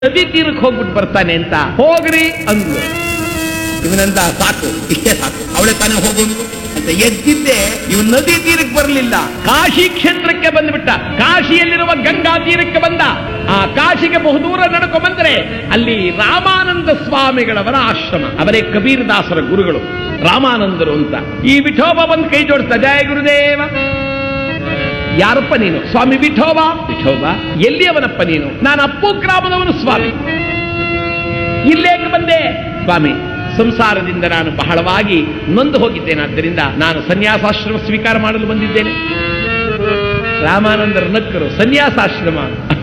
ನದಿ ತೀರಕ್ಕೆ ಹೋಗ್ಬಿಟ್ಟು ಬರ್ತಾನೆ ಅಂತ ಹೋಗ್ರಿ ಅಂದ್ಲು ಇವನಂತ ಸಾಕು ಇಷ್ಟೇ ಸಾಕು ಅವಳೆ ತಾನೇ ಹೋಗೋದು ಅಂತ ಎದ್ದಿದ್ದೆ ಇವ್ ನದಿ ತೀರಕ್ಕೆ ಬರಲಿಲ್ಲ ಕಾಶಿ ಕ್ಷೇತ್ರಕ್ಕೆ ಬಂದ್ಬಿಟ್ಟ ಕಾಶಿಯಲ್ಲಿರುವ ಗಂಗಾ ತೀರಕ್ಕೆ ಬಂದ ಆ ಕಾಶಿಗೆ ಬಹುದೂರ ನಡ್ಕೊ ಬಂದ್ರೆ ಅಲ್ಲಿ ರಾಮಾನಂದ ಸ್ವಾಮಿಗಳವರ ಆಶ್ರಮ ಅವರೇ ಕಬೀರ್ ದಾಸರ ಗುರುಗಳು ರಾಮಾನಂದರು ಅಂತ ಈ ವಿಠೋಬ ಬಂದು ಕೈ ಜೋಡಿಸ್ತಾ ಜಯ ಗುರುದೇವ ಯಾರಪ್ಪ ನೀನು ಸ್ವಾಮಿ ವಿಠೋಬ ವಿಠೋಬ ಎಲ್ಲಿಯವನಪ್ಪ ನೀನು ನಾನು ಅಪ್ಪು ಗ್ರಾಮದವನು ಸ್ವಾಮಿ ಇಲ್ಲೇಕೆ ಬಂದೆ ಸ್ವಾಮಿ ಸಂಸಾರದಿಂದ ನಾನು ಬಹಳವಾಗಿ ನೊಂದು ಹೋಗಿದ್ದೇನೆ ಆದ್ದರಿಂದ ನಾನು ಸನ್ಯಾಸಾಶ್ರಮ ಸ್ವೀಕಾರ ಮಾಡಲು ಬಂದಿದ್ದೇನೆ ರಾಮಾನಂದರ ನಕ್ಕರು ಸನ್ಯಾಸಾಶ್ರಮ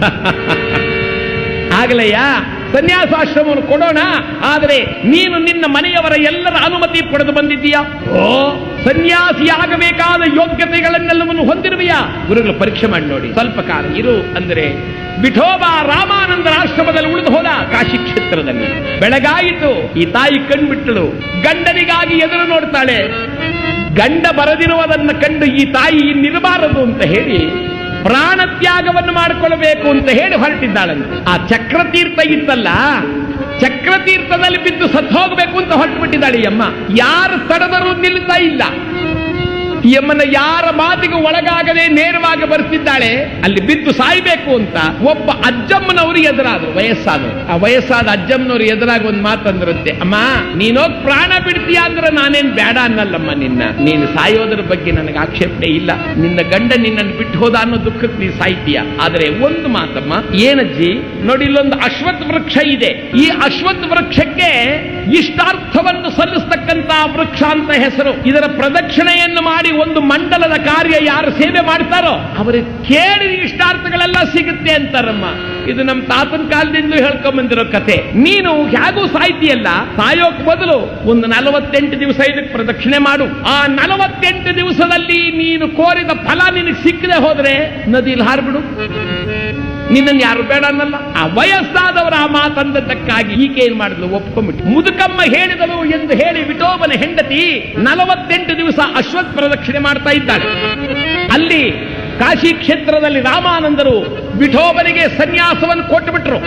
ಆಗಲಯ್ಯ ಸನ್ಯಾಸಾಶ್ರಮವನ್ನು ಕೊಡೋಣ ಆದರೆ ನೀನು ನಿನ್ನ ಮನೆಯವರ ಎಲ್ಲರ ಅನುಮತಿ ಪಡೆದು ಬಂದಿದ್ದೀಯಾ ಓ ಸನ್ಯಾಸಿಯಾಗಬೇಕಾದ ಯೋಗ್ಯತೆಗಳನ್ನೆಲ್ಲವನ್ನು ಹೊಂದಿರುವೆಯಾ ಗುರುಗಳು ಪರೀಕ್ಷೆ ಮಾಡಿ ನೋಡಿ ಸ್ವಲ್ಪ ಕಾಲ ಇರು ಅಂದರೆ ವಿಠೋಬ ರಾಮಾನಂದರ ಆಶ್ರಮದಲ್ಲಿ ಉಳಿದು ಹೋದ ಕಾಶಿ ಕ್ಷೇತ್ರದಲ್ಲಿ ಬೆಳಗಾಯಿತು ಈ ತಾಯಿ ಕಣ್ಬಿಟ್ಟಳು ಗಂಡನಿಗಾಗಿ ಎದುರು ನೋಡ್ತಾಳೆ ಗಂಡ ಬರದಿರುವುದನ್ನು ಕಂಡು ಈ ತಾಯಿ ಇನ್ನಿರಬಾರದು ಅಂತ ಹೇಳಿ ಪ್ರಾಣ ತ್ಯಾಗವನ್ನು ಮಾಡಿಕೊಳ್ಳಬೇಕು ಅಂತ ಹೇಳಿ ಹೊರಟಿದ್ದಾಳಂತೆ ಆ ಚಕ್ರತೀರ್ಥ ಇತ್ತಲ್ಲ ಚಕ್ರತೀರ್ಥದಲ್ಲಿ ಬಿದ್ದು ಸತ್ತು ಹೋಗಬೇಕು ಅಂತ ಹೊರಟು ಬಿಟ್ಟಿದ್ದಾಳೆ ಈ ಅಮ್ಮ ಯಾರು ತಡೆದರೂ ನಿಲ್ತಾ ಇಲ್ಲ ಈ ಅಮ್ಮನ ಯಾರ ಮಾತಿಗೆ ಒಳಗಾಗದೆ ನೇರವಾಗಿ ಬರ್ತಿದ್ದಾಳೆ ಅಲ್ಲಿ ಬಿದ್ದು ಸಾಯ್ಬೇಕು ಅಂತ ಒಬ್ಬ ಅಜ್ಜಮ್ಮನವರು ಎದುರಾದ್ರು ವಯಸ್ಸಾದ್ರು ಆ ವಯಸ್ಸಾದ ಅಜ್ಜಮ್ಮನವರು ಎದುರಾಗಿ ಒಂದು ಮಾತಂದ್ರಂತೆ ಅಮ್ಮ ನೀನೋಗ್ ಪ್ರಾಣ ಬಿಡ್ತೀಯ ಅಂದ್ರೆ ನಾನೇನ್ ಬೇಡ ಅನ್ನಲ್ಲಮ್ಮ ನಿನ್ನ ನೀನು ಸಾಯೋದ್ರ ಬಗ್ಗೆ ನನಗೆ ಆಕ್ಷೇಪಣೆ ಇಲ್ಲ ನಿನ್ನ ಗಂಡ ನಿನ್ನನ್ನು ಬಿಟ್ಟು ಹೋದ ಅನ್ನೋ ದುಃಖಕ್ಕೆ ನೀನು ಸಾಯ್ತೀಯ ಆದ್ರೆ ಒಂದು ಮಾತಮ್ಮ ಏನಜ್ಜಿ ನೋಡಿ ಇಲ್ಲೊಂದು ಅಶ್ವತ್ಥ ವೃಕ್ಷ ಇದೆ ಈ ಅಶ್ವತ್ಥ ವೃಕ್ಷಕ್ಕೆ ಇಷ್ಟಾರ್ಥವನ್ನು ಸಲ್ಲಿಸ್ತಕ್ಕಂತ ವೃಕ್ಷ ಅಂತ ಹೆಸರು ಇದರ ಪ್ರದಕ್ಷಿಣೆಯನ್ನು ಮಾಡಿ ಒಂದು ಮಂಡಲದ ಕಾರ್ಯ ಯಾರು ಸೇವೆ ಮಾಡ್ತಾರೋ ಅವರಿಗೆ ಕೇಳಿದ ಇಷ್ಟಾರ್ಥಗಳೆಲ್ಲ ಸಿಗುತ್ತೆ ಅಂತಾರಮ್ಮ ಇದು ನಮ್ಮ ತಾತನ ಕಾಲದಿಂದ ಹೇಳ್ಕೊಂಬಂದಿರೋ ಕತೆ ನೀನು ಹೇಗೂ ಸಾಯ್ತಿಯಲ್ಲ ಸಾಯೋಕ್ ಬದಲು ಒಂದು ನಲವತ್ತೆಂಟು ದಿವಸ ಇದಕ್ಕೆ ಪ್ರದಕ್ಷಿಣೆ ಮಾಡು ಆ ನಲವತ್ತೆಂಟು ದಿವಸದಲ್ಲಿ ನೀನು ಕೋರಿದ ಫಲ ನಿನಗೆ ಸಿಕ್ಕದೆ ಹೋದ್ರೆ ನದಿಯಲ್ಲಿ ಹಾರ್ಬಿಡು ನಿನ್ನನ್ನು ಯಾರು ಬೇಡ ಅನ್ನಲ್ಲ ಆ ವಯಸ್ಸಾದವರ ಆ ಮಾತಂದದ್ದಕ್ಕಾಗಿ ಈಕೆ ಏನ್ ಮಾಡಿದ್ಲು ಒಪ್ಕೊಂಡ್ಬಿಟ್ಟು ಮುದುಕಮ್ಮ ಹೇಳಿದಳು ಎಂದು ಹೇಳಿ ವಿಠೋಬನ ಹೆಂಡತಿ ನಲವತ್ತೆಂಟು ದಿವಸ ಅಶ್ವತ್ ಪ್ರದಕ್ಷಿಣೆ ಮಾಡ್ತಾ ಇದ್ದಾಳೆ ಅಲ್ಲಿ ಕಾಶಿ ಕ್ಷೇತ್ರದಲ್ಲಿ ರಾಮಾನಂದರು ವಿಠೋಬನಿಗೆ ಸನ್ಯಾಸವನ್ನು ಕೊಟ್ಟುಬಿಟ್ರು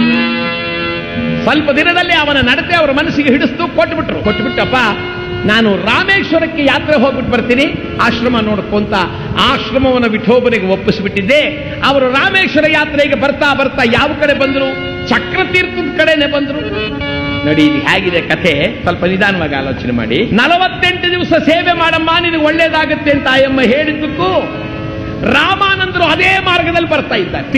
ಸ್ವಲ್ಪ ದಿನದಲ್ಲಿ ಅವನ ನಡತೆ ಅವರ ಮನಸ್ಸಿಗೆ ಹಿಡಿಸ್ತು ಕೊಟ್ಬಿಟ್ರು ಕೊಟ್ಬಿಟ್ಟಪ್ಪ ನಾನು ರಾಮೇಶ್ವರಕ್ಕೆ ಯಾತ್ರೆ ಹೋಗ್ಬಿಟ್ಟು ಬರ್ತೀನಿ ಆಶ್ರಮ ನೋಡ್ಕೊಂತ ಆಶ್ರಮವನ್ನು ವಿಠೋಬನಿಗೆ ಒಪ್ಪಿಸ್ಬಿಟ್ಟಿದ್ದೆ ಅವರು ರಾಮೇಶ್ವರ ಯಾತ್ರೆಗೆ ಬರ್ತಾ ಬರ್ತಾ ಯಾವ ಕಡೆ ಬಂದ್ರು ಚಕ್ರತೀರ್ಥದ ಕಡೆನೆ ಬಂದ್ರು ನೋಡಿ ಇದು ಹೇಗಿದೆ ಕಥೆ ಸ್ವಲ್ಪ ನಿಧಾನವಾಗಿ ಆಲೋಚನೆ ಮಾಡಿ ನಲವತ್ತೆಂಟು ದಿವಸ ಸೇವೆ ಮಾಡಮ್ಮ ನಿನಗೆ ಒಳ್ಳೇದಾಗುತ್ತೆ ಅಂತ ಆಯಮ್ಮ ಹೇಳಿದ್ದಕ್ಕೂ ರಾಮಾನಂದರು ಅದೇ ಮಾರ್ಗದಲ್ಲಿ ಬರ್ತಾ ಇದ್ದಾರೆ